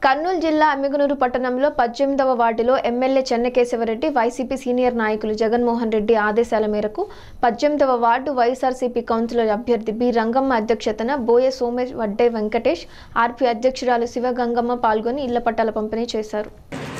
కర్నూలు జిల్లా అమ్మిగనూరు పట్టణంలో పద్దెనిమిదవ వార్డులో ఎమ్మెల్యే చెన్నకేశవరెడ్డి వైసీపీ సీనియర్ నాయకులు జగన్మోహన్ రెడ్డి ఆదేశాల మేరకు పద్దెనిమిదవ వార్డు వైఎస్ఆర్సీపీ కౌన్సిలర్ అభ్యర్థి బి రంగమ్మ అధ్యక్షతన బోయ సోమేష్ వడ్డే వెంకటేష్ ఆర్పీ అధ్యక్షురాలు శివగంగమ్మ పాల్గొని ఇళ్ల పట్టాల పంపిణీ చేశారు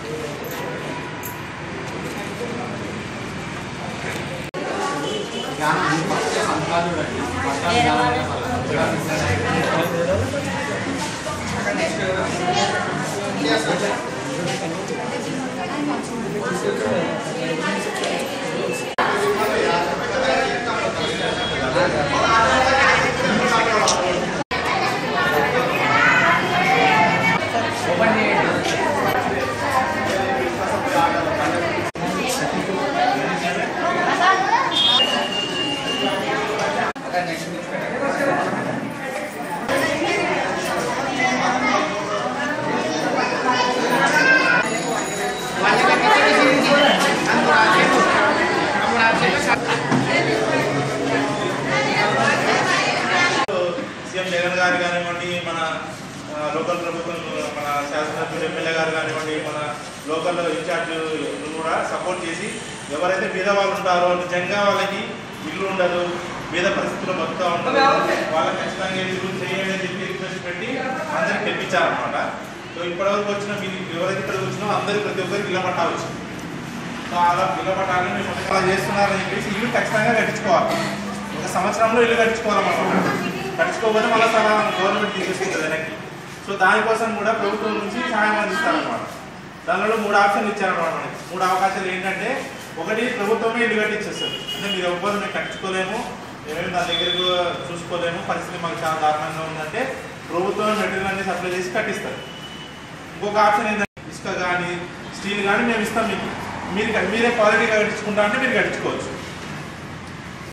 సీఎం జగన్ గారు కానివ్వండి మన ఆ, లోకల్ ప్రభుత్వం మన శాసనసభ్యులు ఎమ్మెల్యే గారు కానివ్వండి మన లోకల్ ఇన్ఛార్జ్ కూడా సపోర్ట్ చేసి ఎవరైతే బీద వాళ్ళు ఉంటారో నిజంగా వాళ్ళకి ఇల్లు ఉండదు బీద పరిస్థితుల్లో బతుకుతూ ఉంటారు వాళ్ళకి ఖచ్చితంగా ఇల్లు చేయండి అని చెప్పి రిక్వెస్ట్ పెట్టి అందరికి తెప్పించారనమాట సో ఇప్పటివరకు వచ్చిన మీరు ఎవరైతే ఇక్కడికి వచ్చినా అందరికి ప్రతి ఒక్కరికి ఇళ్ళ పట్టా వచ్చింది సో అలా ఇళ్ళ పట్టాలని మేము అలా చేస్తున్నారని చెప్పేసి ఇల్లు ఖచ్చితంగా కట్టించుకోవాలి ఒక సంవత్సరంలో ఇల్లు కట్టించుకోవాలన్నమాట కట్టించుకోకపోతే మళ్ళీ చాలా గవర్నమెంట్ తీసేసుకుంటుంది వెనక్కి సో దానికోసం కూడా ప్రభుత్వం నుంచి సహాయం అందిస్తారన్నమాట దానిలో మూడు ఆప్షన్లు ఇచ్చారన్నమాట మనకి మూడు అవకాశాలు ఏంటంటే ఒకటి ప్రభుత్వమే ఇల్లు కట్టించేస్తుంది అంటే మీరు ఎవ్వరు మేము కట్టించుకోలేము మేమేమి దాని దగ్గరకు చూసుకోలేము పరిస్థితి మాకు చాలా దారుణంగా ఉందంటే ప్రభుత్వం మెటీరియల్ అన్ని సప్లై చేసి కట్టిస్తారు ఇంకొక ఆప్షన్ ఏంటంటే ఇసుక కానీ స్టీల్ కానీ మేము ఇస్తాం మీకు మీరు మీరే క్వాలిటీగా కట్టించుకుంటా అంటే మీరు కట్టించుకోవచ్చు